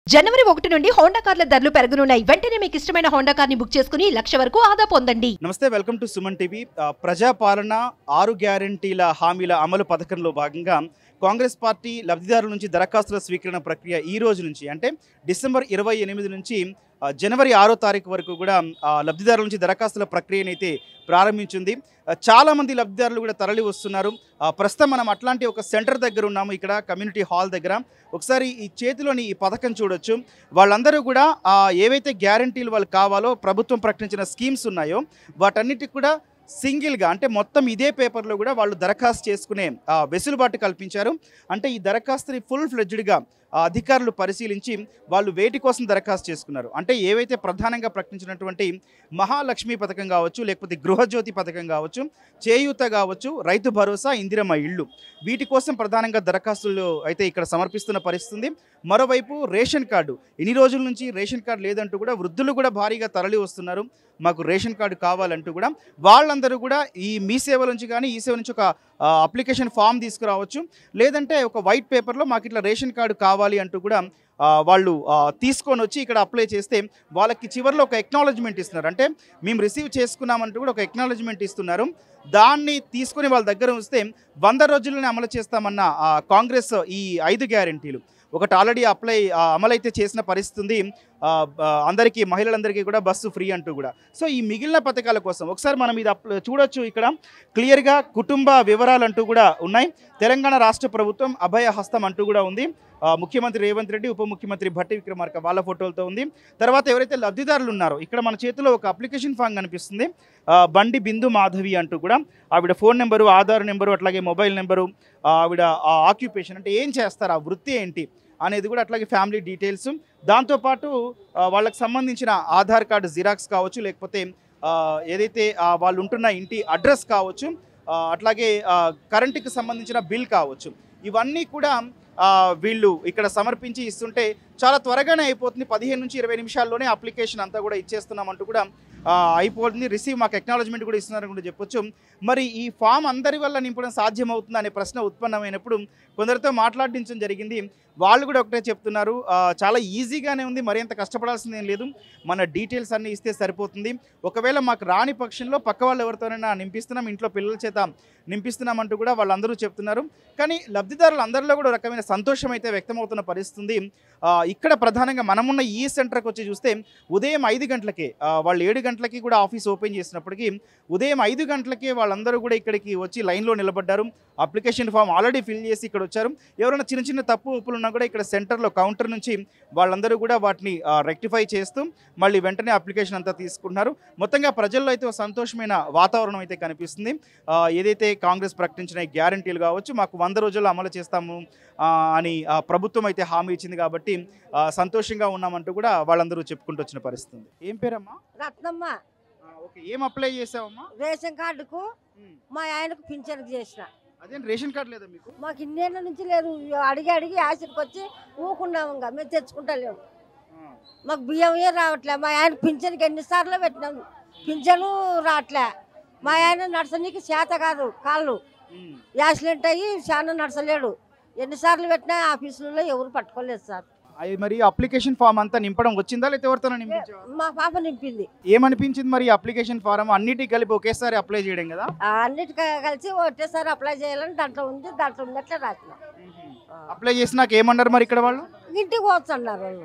జనవరి ఒకటి నుండి హోండా కార్ల ధరలు పెరగనున్నాయి వెంటనే మీకు ఇష్టమైన హోండా కార్ని బుక్ చేసుకుని లక్ష వరకు ఆదా పొందండి నమస్తే వెల్కమ్ టు సుమన్ టీవీ ఆ, ప్రజాపాలన ఆరు గ్యారంటీల హామీల అమలు పథకంలో భాగంగా కాంగ్రెస్ పార్టీ లబ్ధిదారుల నుంచి దరఖాస్తుల స్వీకరణ ప్రక్రియ ఈ రోజు నుంచి అంటే డిసెంబర్ ఇరవై ఎనిమిది నుంచి ఆ, జనవరి ఆరో తారీఖు వరకు కూడా ఆ, లబ్ధిదారుల నుంచి దరఖాస్తుల ప్రక్రియనైతే ప్రారంభించింది ఆ, చాలా మంది లబ్ధిదారులు కూడా తరలి వస్తున్నారు ఆ, ప్రస్తుతం మనం అట్లాంటి ఒక సెంటర్ దగ్గర ఉన్నాము ఇక్కడ కమ్యూనిటీ హాల్ దగ్గర ఒకసారి ఈ చేతిలోని ఈ పథకం చూడొచ్చు వాళ్ళందరూ కూడా ఆ, ఏవైతే గ్యారంటీలు వాళ్ళు కావాలో ప్రభుత్వం ప్రకటించిన స్కీమ్స్ ఉన్నాయో వాటన్నిటికి కూడా సింగిల్గా అంటే మొత్తం ఇదే పేపర్లో కూడా వాళ్ళు దరఖాస్తు చేసుకునే ఆ, వెసులుబాటు కల్పించారు అంటే ఈ దరఖాస్తుని ఫుల్ ఫ్లెడ్జ్డ్గా అధికారులు పరిశీలించి వాళ్ళు వేటి కోసం దరఖాస్తు చేసుకున్నారు అంటే ఏవైతే ప్రధానంగా ప్రకటించినటువంటి మహాలక్ష్మి పథకం కావచ్చు లేకపోతే గృహజ్యోతి పథకం కావచ్చు చేయూత కావచ్చు రైతు భరోసా ఇందిరమ్మ ఇళ్ళు వీటి కోసం ప్రధానంగా దరఖాస్తులు అయితే ఇక్కడ సమర్పిస్తున్న పరిస్థితి ఉంది మరోవైపు రేషన్ కార్డు ఇన్ని రోజుల నుంచి రేషన్ కార్డు లేదంటూ కూడా వృద్ధులు కూడా భారీగా తరలి వస్తున్నారు మాకు రేషన్ కార్డు కావాలంటూ కూడా వాళ్ళందరూ కూడా ఈ మీ సేవ నుంచి కానీ ఈ సేవ నుంచి ఒక ఆ, అప్లికేషన్ ఫామ్ తీసుకురావచ్చు లేదంటే ఒక వైట్ పేపర్లో మాకు ఇట్లా రేషన్ కార్డు కావాలి అంటూ కూడా ఆ, వాళ్ళు ఆ, తీసుకొని వచ్చి ఇక్కడ అప్లై చేస్తే వాళ్ళకి చివరిలో ఒక ఎక్నాలజ్మెంట్ ఇస్తున్నారు అంటే మేము రిసీవ్ చేసుకున్నామంటూ కూడా ఒక ఎక్నాలజ్మెంట్ ఇస్తున్నారు దాన్ని తీసుకొని వాళ్ళ దగ్గర వస్తే వంద రోజుల్లోనే అమలు చేస్తామన్న ఆ, కాంగ్రెస్ ఈ ఐదు గ్యారంటీలు ఒకటి ఆల్రెడీ అప్లై ఆ, అమలైతే చేసిన పరిస్థితి ఉంది ఆ, ఆ, అందరికీ మహిళలందరికీ కూడా బస్సు ఫ్రీ అంటూ కూడా సో ఈ మిగిలిన పథకాల కోసం ఒకసారి మనం ఇది అప్ చూడొచ్చు ఇక్కడ క్లియర్గా కుటుంబ వివరాలు అంటూ కూడా ఉన్నాయి తెలంగాణ రాష్ట్ర ప్రభుత్వం అభయ హస్తం అంటూ కూడా ఉంది ఆ, ముఖ్యమంత్రి రేవంత్ రెడ్డి ఉప ముఖ్యమంత్రి భట్టి విక్రమార్క వాళ్ళ ఫోటోలతో ఉంది తర్వాత ఎవరైతే లబ్ధిదారులు ఉన్నారో ఇక్కడ మన చేతిలో ఒక అప్లికేషన్ ఫామ్ కనిపిస్తుంది ఆ, బండి బిందు మాధవి అంటూ కూడా ఆవిడ ఫోన్ నెంబరు ఆధార్ నెంబరు అట్లాగే మొబైల్ నెంబరు ఆ, ఆవిడ ఆక్యుపేషన్ అంటే ఏం చేస్తారు ఆ వృత్తి ఏంటి అనేది కూడా అట్లాగే ఫ్యామిలీ డీటెయిల్స్ దాంతోపాటు ఆ, వాళ్ళకి సంబంధించిన ఆధార్ కార్డు జిరాక్స్ కావచ్చు లేకపోతే ఆ, ఏదైతే ఆ, వాళ్ళు ఉంటున్న ఇంటి అడ్రస్ కావచ్చు ఆ, అట్లాగే ఆ, కరెంటుకి సంబంధించిన బిల్ కావచ్చు ఇవన్నీ కూడా ఆ, వీళ్ళు ఇక్కడ సమర్పించి ఇస్తుంటే చాలా త్వరగానే అయిపోతుంది పదిహేను నుంచి ఇరవై నిమిషాల్లోనే అప్లికేషన్ అంతా కూడా ఇచ్చేస్తున్నామంటూ కూడా ఆ, అయిపోతుంది రిసీవ్ మాకు ఎక్నాలజ్మెంట్ కూడా ఇస్తున్నారని కూడా చెప్పొచ్చు మరి ఈ ఫామ్ అందరి వల్ల నింపడం సాధ్యమవుతుంది అనే ప్రశ్న ఉత్పన్నమైనప్పుడు కొందరితో మాట్లాడించడం జరిగింది వాళ్ళు కూడా ఒకటే చెప్తున్నారు ఆ, చాలా ఈజీగానే ఉంది మరింత కష్టపడాల్సింది ఏం లేదు మన డీటెయిల్స్ అన్నీ ఇస్తే సరిపోతుంది ఒకవేళ మాకు రాని పక్షంలో పక్క వాళ్ళు ఎవరితోనైనా నింపిస్తున్నాం ఇంట్లో పిల్లల చేత నింపిస్తున్నామంటూ కూడా వాళ్ళందరూ చెప్తున్నారు కానీ లబ్ధిదారులు అందరిలో కూడా ఒక రకమైన సంతోషం అయితే వ్యక్తమవుతున్న పరిస్థితి ఉంది. ఆ, ఇక్కడ ప్రధానంగా మనమున్న ఈ సెంటర్కి వచ్చి చూస్తే ఉదయం ఐదు గంటలకే ఆ, వాళ్ళు ఏడు గంటలకి కూడా ఆఫీస్ ఓపెన్ చేసినప్పటికీ ఉదయం ఐదు గంటలకే వాళ్ళందరూ కూడా ఇక్కడికి వచ్చి లైన్లో నిలబడ్డారు అప్లికేషన్ ఫామ్ ఆల్రెడీ ఫిల్ చేసి ఇక్కడ వచ్చారు ఎవరైనా చిన్న చిన్న తప్పు ఒప్పులు ఉన్నా కూడా ఇక్కడ సెంటర్లో కౌంటర్ నుంచి వాళ్ళందరూ కూడా వాటిని రెక్టిఫై చేస్తూ మళ్ళీ వెంటనే అప్లికేషన్ అంతా తీసుకుంటున్నారు మొత్తంగా ప్రజల్లో అయితే ఒక సంతోషమైన వాతావరణం అయితే కనిపిస్తుంది ఆ, ఏదైతే కాంగ్రెస్ ప్రకటించిన ఈ గ్యారంటీలు కావచ్చు మాకు వంద రోజుల్లో అమలు చేస్తాము ఆ, అని ఆ, ప్రభుత్వం అయితే హామీ ఇచ్చింది కాబట్టి ఆ, సంతోషంగా ఉన్నామంటూ కూడా వాళ్ళందరూ చెప్పుకుంటూ వచ్చిన పరిస్థితి ఉంది. ఏం పేరమ్మా రత్నమ్మ ఆ, ఓకే ఏం అప్లై చేసావమ్మా రేషన్ కార్డుకు ఉమ్. మా ఆయనకు పింఛన్కి చేసిన అదేం రేషన్ కార్డు లేదా మీకు మాకు ఇన్నేళ్ళ నుంచి లేదు అడిగి అడిగి ఆశకి వచ్చి ఊకున్నాము ఇంకా మేము తెచ్చుకుంటలేము ఆ, మాకు బియ్యం ఏ రావట్లే మా ఆయన పింఛన్కి ఎన్నిసార్లు పెట్టినాము పింఛను రావట్లే మా ఆయన నడసనీకి చేత కాదు కాళ్ళు ఉమ్. యాక్సిడెంట్ అయ్యి చాలా నడసలేడు ఎన్నిసార్లు పెట్టినా ఆఫీసులలో ఎవరు పట్టుకోలేదు సార్ అవి మరి అప్లికేషన్ ఫామ్ అంతా నింపడం వచ్చిందా లేకపోతే ఎవరితో నింపించావా మా పాప నింపింది ఏమనిపించింది మరి అప్లికేషన్ ఫారం అన్నిటికి కలిపి ఒకేసారి అప్లై చేయడం కదా ఆ అన్నిటికీ కలిసి ఒకటేసారి అప్లై చేయాలని దాంట్లో ఉంది దాంట్లో ఉన్నట్లే రాసిన అప్లై చేసినాక ఏమన్నారు మరి ఇక్కడ వాళ్ళు ఇంటికి పోవచ్చు అన్నారు వాళ్ళు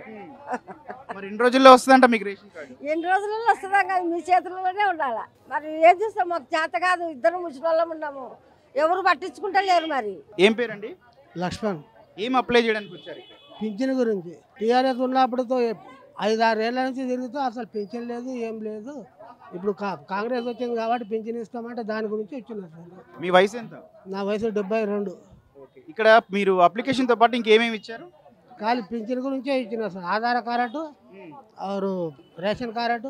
మరి ఎన్ని రోజుల్లో వస్తుందంట మీకు రేషన్ కార్డు ఎన్ని రోజులలో వస్తుందా కదా మీ చేతుల్లోనే ఉండాలి మరి ఏం చేస్తాం మాకు చేత కాదు ఇద్దరు ముసలిళ్ళం ఉన్నాము ఎవరు పట్టించుకుంటా లేరు మరి ఏం పేరండి లక్ష్మణ్ ఏం అప్లై చేయడానికి వచ్చారు ఇక్కడ? పింఛన్ గురించి టీఆర్ఎస్ ఉన్నప్పుడుతో ఐదు ఆరు ఏళ్ళ నుంచి తిరుగుతూ అసలు పింఛన్ లేదు ఏం లేదు ఇప్పుడు కా- కాంగ్రెస్ వచ్చింది కాబట్టి పింఛన్ ఇస్తామంటే దాని గురించి వచ్చిన మీ వయసు ఎంత నా వయసు డెబ్బై రెండు ఇక్కడ మీరు అప్లికేషన్ తో పాటు ఇంకేమేమి ఇచ్చారు ఖాళీ పింఛన్ గురించే ఇచ్చిన సార్ ఆధార్ కార్డు ఆరు రేషన్ కార్డు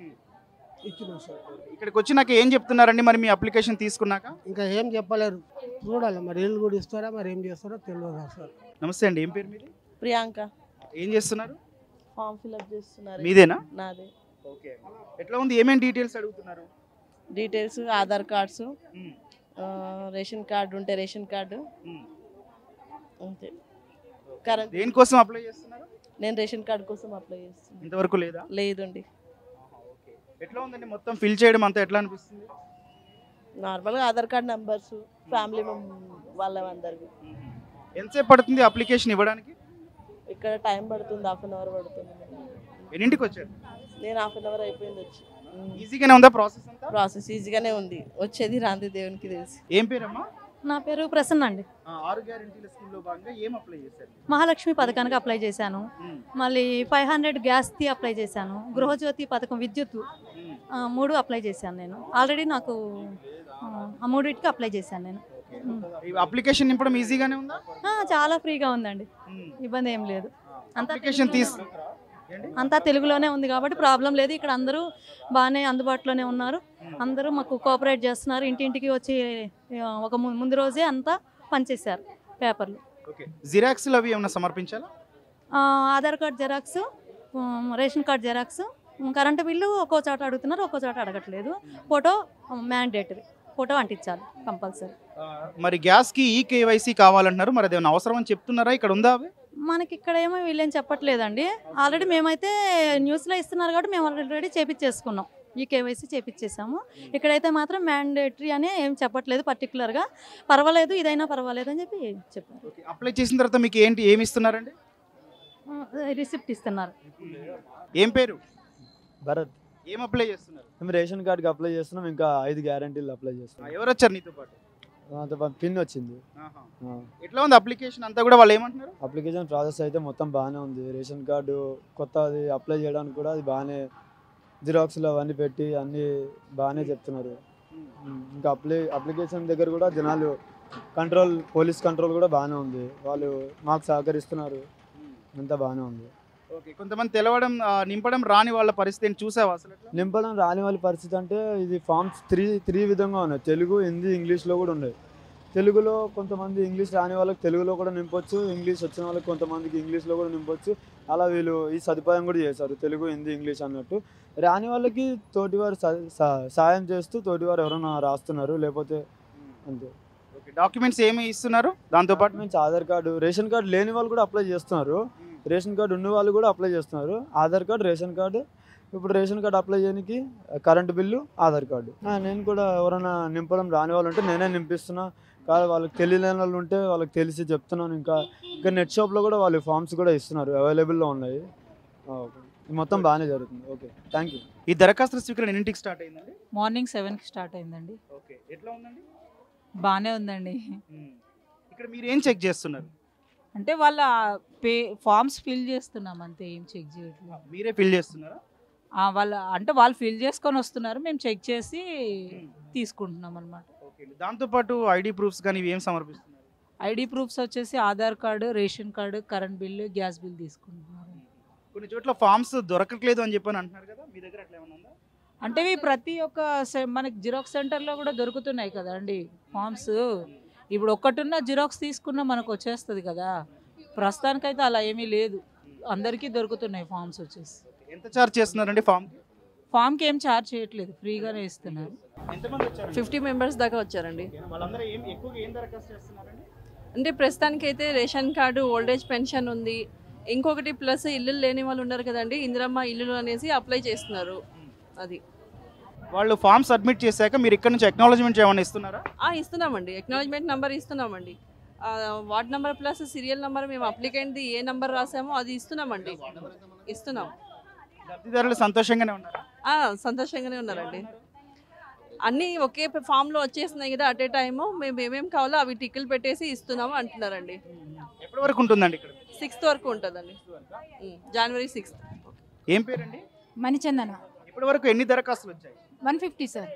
ఇచ్చిన సార్ ఇక్కడికి వచ్చినాక ఏం చెప్తున్నారండి మరి మీ అప్లికేషన్ తీసుకున్నాక ఇంకా ఏం చెప్పలేరు చూడాలి మరి ఇల్లు కూడా ఇస్తారా మరి ఏం చేస్తారో తెలియదు సార్ నమస్తే అండి ఏం పేరు మీది ప్రియాంక ఏం చేస్తున్నారు ఫామ్ ఫిల్అప్ చేస్తున్నారు మీదేనా నాదే ఓకే ఎట్లా ఉంది ఏమేమి డీటెయిల్స్ అడుగుతున్నారు details Aadhaar cards um, ration card ఉంటే రేషన్ కార్డు ఉమ్. అంతే కరెంట్ దేనికోసం అప్లై చేస్తున్నారు నేను రేషన్ కార్డు కోసం అప్లై చేస్తున్నాను ఇంతవరకు లేదా లేదండి ఎట్లా ఉందండి మొత్తం ఫిల్ చేయడం అంతా ఎట్లా అనిపిస్తుంది నార్మల్గా ఆధార్ కార్డ్ నెంబర్స్ ఫ్యామిలీ వాళ్ళ అందరివి ఎంతసేపు పడుతుంది అప్లికేషన్ ఇవ్వడానికి ఇక్కడ టైం పడుతుంది హాఫ్ అన్ అవర్ పడుతుంది ఎన్నింటికి వచ్చారు నేను హాఫ్ అన్ అవర్ అయిపోయింది వచ్చి ఈజీగానే ఉందా ప్రాసెస్ అంతా ప్రాసెస్ ఈజీగానే ఉంది వచ్చేది రాంది దేవునికి తెలిసి ఏం పేరమ్మా నా పేరు ప్రసన్న అండి ఆ, ఆరు గ్యారెంటీల స్కీమ్ లో భాగంగా ఏం అప్లై చేశారు మహాలక్ష్మి పథకానికి అప్లై చేశాను ఉమ్, మళ్ళీ ఫైవ్ హండ్రెడ్ గ్యాస్ది అప్లై చేశాను గృహజ్యోతి పథకం విద్యుత్ ఉమ్, ఆ, మూడు అప్లై చేశాను నేను ఆల్రెడీ నాకు ఆ, ఆ మూడింటికి అప్లై చేశాను నేను ఉమ్. ఈ అప్లికేషన్ నింపడం ఈజీగానే ఉందా ఆ, చాలా ఫ్రీగా ఉందండి ఉమ్, ఇబ్బంది ఏం లేదు అంతా అప్లికేషన్ తీసు ఏంటి? అంతా తెలుగులోనే ఉంది కాబట్టి ప్రాబ్లం లేదు ఇక్కడ అందరూ బాగానే అందుబాటులోనే ఉన్నారు అందరూ మాకు కోఆపరేట్ చేస్తున్నారు ఇంటింటికి వచ్చి ఆ, ఒక ము- ముందు రోజే అంతా పనిచేశారు పేపర్లు ఓకే జిరాక్స్లు అవి ఏమైనా సమర్పించాలా ఆ, Aadhaar card xerox um, ration card xerox um, current bill ఒక్కో చోట అడుగుతున్నారు ఒక్కో చోట అడగట్లేదు ఫోటో మ్యాండేటరీ ఫోటో అంటించాలి కంపల్సరీ ఆ, మరి గ్యాస్ కి ఈ కేవైసీ కావాలంటున్నారు మరి అది ఏమైనా అవసరం అని చెప్తున్నారా ఇక్కడ ఉందా అవి మనకి ఇక్కడ ఏమో వీళ్ళేం చెప్పట్లేదండి ఆల్రెడీ మేమైతే న్యూస్లో ఇస్తున్నారు కాబట్టి మేము ఆల్రెడీ చేపించేసుకున్నాం ఈ కేవైసీ చేపించేసాము ఇక్కడైతే మాత్రం మ్యాండేటరీ అని ఏం చెప్పట్లేదు పర్టికులర్గా పర్వాలేదు ఇదైనా పర్వాలేదు అని చెప్పి చెప్పారు ఓకే అప్లై చేసిన తర్వాత మీకు ఏంటి ఏమి ఇస్తున్నారండి రిసిప్ట్ ఇస్తున్నారు ఏం పేరు భరత్ ఏం అప్లై చేస్తున్నారు మేము రేషన్ కార్డ్కి అప్లై చేస్తున్నాం ఇంకా ఐదు గ్యారంటీలు అప్లై ఆ, చేస్తున్నాం ఎవరు వచ్చారు నీతో పాటు అంత పిన్ వచ్చింది ఆహా. ఆ. ఎట్లా ఉంది అప్లికేషన్ అంతా కూడా వాళ్ళు ఏమంటున్నారు అప్లికేషన్ ప్రాసెస్ అయితే మొత్తం బాగానే ఉంది రేషన్ కార్డు కొత్త అది అప్లై చేయడానికి కూడా అది బాగానే జిరాక్స్లు అవన్నీ పెట్టి అన్నీ బాగానే చెప్తున్నారు ఉమ్, ఇంకా అప్లై అప్లికేషన్ దగ్గర కూడా జనాలు కంట్రోల్ పోలీస్ కంట్రోల్ కూడా బాగానే ఉంది వాళ్ళు మాకు సహకరిస్తున్నారు అంతా బాగానే ఉంది ఓకే కొంతమంది తెలవడం ఆ, నింపడం రాని వాళ్ళ పరిస్థితి ఏంటి చూసావా అసలు ఎట్లా? నింపడం రాని వాళ్ళ పరిస్థితి అంటే ఇది ఫామ్స్ త్రీ త్రీ విధంగా ఉన్నాయి తెలుగు హిందీ ఇంగ్లీష్లో కూడా ఉన్నాయి తెలుగులో కొంతమంది ఇంగ్లీష్ రాని వాళ్ళకి తెలుగులో కూడా నింపొచ్చు ఇంగ్లీష్ వచ్చిన వాళ్ళకి కొంతమందికి ఇంగ్లీష్లో కూడా నింపొచ్చు అలా వీళ్ళు ఈ సదుపాయం కూడా చేశారు తెలుగు హిందీ ఇంగ్లీష్ అన్నట్టు రాని వాళ్ళకి తోటివారు స- స- సాయం చేస్తూ తోటివారు ఎవరైనా రాస్తున్నారు లేకపోతే అంతే ఓకే డాక్యుమెంట్స్ ఏమి ఇస్తున్నారు దాంతో పాటు documents Aadhaar card ration card లేని వాళ్ళు కూడా అప్లై చేస్తున్నారు రేషన్ కార్డు ఉన్న వాళ్ళు కూడా అప్లై చేస్తున్నారు ఆధార్ కార్డు రేషన్ కార్డు ఇప్పుడు రేషన్ కార్డు అప్లై చేయడానికి కరెంటు బిల్లు ఆధార్ కార్డు ఆ, నేను కూడా ఎవరైనా నింపడం రాని వాళ్ళు ఉంటే నేనే నింపిస్తున్నా కాదు వాళ్ళకి తెలియని వాళ్ళు ఉంటే వాళ్ళకి తెలిసి చెప్తున్నాను ఇంకా ఇంకా నెట్ షాప్లో కూడా వాళ్ళు ఫామ్స్ కూడా ఇస్తున్నారు అవైలబుల్లో ఉన్నాయి ఆ, ఓకే ఇది మొత్తం బాగానే జరుగుతుంది ఓకే థ్యాంక్ యూ ఈ దరఖాస్తుల స్వీకరణ ఎన్నింటికి స్టార్ట్ అయిందండి మార్నింగ్ సెవెన్కి స్టార్ట్ అయిందండి ఓకే ఎట్లా ఉందండి బాగానే ఉందండి ఇక్కడ మీరు ఏం చెక్ చేస్తున్నారు అంటే వాళ్ళ పే ఫామ్స్ ఫిల్ చేస్తున్నాం అంతే ఏం చెక్ చేయట్లేదు మీరే ఫిల్ చేస్తున్నారా ఆ, వాళ్ళ అంటే వాళ్ళు ఫిల్ చేసుకొని వస్తున్నారు మేము చెక్ చేసి తీసుకుంటున్నాం అనమాట ఓకే దాంతోపాటు ఐడి ప్రూఫ్స్ కానీ ఇవి ఏం సమర్పిస్తున్నారు ఐడి ప్రూఫ్స్ వచ్చేసి Aadhaar card ration card current bill gas bill తీసుకుంటున్నారు కొన్ని చోట్ల ఫామ్స్ దొరకట్లేదు అని చెప్పని అంటున్నారు కదా మీ దగ్గర అట్లా ఏమైనా ఉందా అంటే ఇవి ప్రతి ఒక్క సె- మనకి జిరాక్స్ సెంటర్లో కూడా దొరుకుతున్నాయి కదా అండి ఫామ్స్ ఇప్పుడు ఒక్కటున్న జిరాక్స్ తీసుకున్నా మనకు వచ్చేస్తుంది కదా ప్రస్తుతానికైతే అలా ఏమీ లేదు అందరికీ దొరుకుతున్నాయి ఫామ్స్ వచ్చేసి ఎంత చార్జ్ చేస్తున్నారండి ఫామ్ ఫామ్కి ఏం ఛార్జ్ చేయట్లేదు ఫ్రీగానే ఇస్తున్నారు ఎంతమంది వచ్చారు ఫిఫ్టీ మెంబర్స్ దాకా వచ్చారండి వాళ్ళందరూ ఏం ఎక్కువగా ఏం దరఖాస్తు చేస్తున్నారండి అంటే ప్రస్తుతానికి అయితే రేషన్ కార్డు ఓల్డేజ్ పెన్షన్ ఉంది ఇంకొకటి ప్లస్ ఇల్లు లేని వాళ్ళు ఉన్నారు కదండి ఇందిరమ్మ ఇల్లులు అనేసి అప్లై చేస్తున్నారు అది వాళ్ళు ఫామ్ సబ్మిట్ చేశాక మీరు ఇక్కడ నుంచి అక్నాలజ్మెంట్ ఏమైనా ఇస్తున్నారా ఆ, ఇస్తున్నామండి ఎక్నాలజ్మెంట్ నెంబర్ ఇస్తున్నామండి ఆ, ward number plus serial number మేము అప్లికెంట్ది ఏ నెంబర్ రాసామో అది ఇస్తున్నామండి ఇస్తున్నాం లబ్ధిదారులు సంతోషంగానే ఉన్నారా ఆ, సంతోషంగానే ఉన్నారండి అన్నీ ఒకే ఫామ్లో వచ్చేస్తున్నాయి కదా అట్ ఏ టైము మేము ఏమేమి కావాలో అవి టిక్కులు పెట్టేసి ఇస్తున్నాము అంటున్నారండి ఎప్పటి వరకు ఉంటుందండి ఇక్కడ సిక్స్త్ వరకు ఉంటుందండి ఉమ్, జనవరి సిక్స్త్ ఏం పేరండి మణిచందన ఇప్పటి వరకు ఎన్ని దరఖాస్తులు వచ్చాయి వన్ ఫిఫ్టీ సార్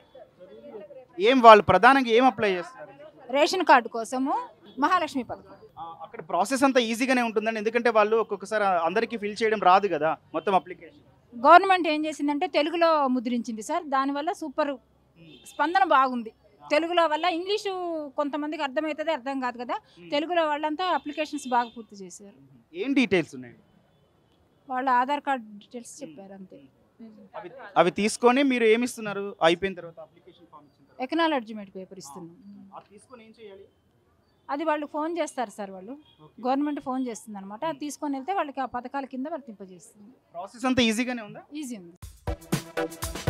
ఏం వాళ్ళు ప్రధానంగా ఏం అప్లై చేస్తున్నారు రేషన్ కార్డు కోసము మహాలక్ష్మి పథకం ఆ, అక్కడ ప్రాసెస్ అంతా ఈజీగానే ఉంటుందండి ఎందుకంటే వాళ్ళు ఒక్కొక్కసారి అందరికీ ఫిల్ చేయడం రాదు కదా మొత్తం అప్లికేషన్ గవర్నమెంట్ ఏం చేసిందంటే తెలుగులో ముద్రించింది సార్ దానివల్ల సూపర్ స్పందన బాగుంది తెలుగులో వల్ల ఇంగ్లీషు కొంతమందికి అర్థమవుతుంది అర్థం కాదు కదా తెలుగులో వాళ్ళంతా అప్లికేషన్స్ బాగా పూర్తి చేశారు ఏం డీటెయిల్స్ ఉన్నాయి వాళ్ళ ఆధార్ కార్డ్ డీటెయిల్స్ చెప్పారు అంతే అవి అవి తీసుకొని మీరు ఏమి ఇస్తున్నారు అయిపోయిన తర్వాత అప్లికేషన్ ఫామ్ ఇచ్చిన తర్వాత ఎకనాలజీమెంట్ పేపర్ ఇస్తున్నాం అది తీసుకొని ఏం చేయాలి అది వాళ్ళు ఫోన్ చేస్తారు సార్ వాళ్ళు గవర్నమెంట్ ఫోన్ చేస్తుంది అనమాట అది తీసుకొని వెళ్తే వాళ్ళకి ఆ పథకాల కింద వర్తింపజేస్తుంది ప్రాసెస్ అంతా ఈజీగానే ఉందా ఈజీ ఉంది